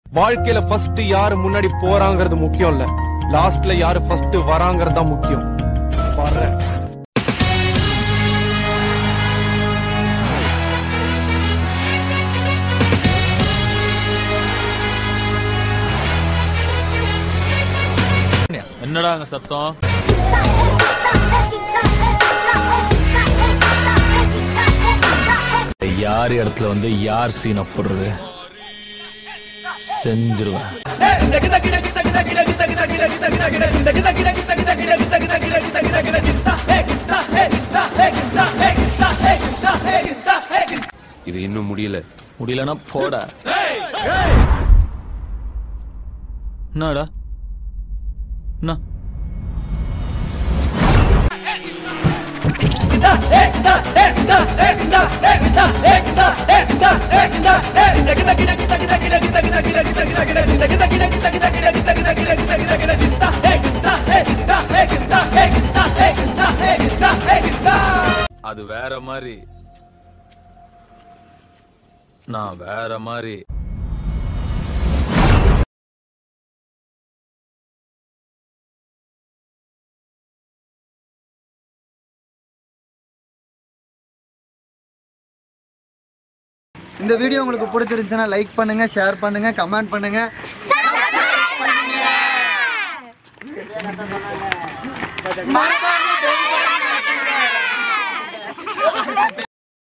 வாழ்க்கையில ஃபர்ஸ்ட் யாரு முன்னாடி போறாங்கிறது முக்கியம் இல்ல லாஸ்ட்ல யாரு ஃபர்ஸ்ட் வராங்கிறது தான் முக்கியம் வர்றேன் என்னடா அங்க சத்தம் யார் இடத்துல வந்து யார் சீன் போடுறது செஞ்சிருவேன் இது இன்னும் முடியல முடியலன்னா போடா என்னடா என்ன அது வேற மாதிரி நான் வேற மாதிரி இந்த வீடியோ உங்களுக்கு பிடிச்சிருந்துச்சுன்னா லைக் பண்ணுங்க ஷேர் பண்ணுங்க கமெண்ட் பண்ணுங்க மறக்காம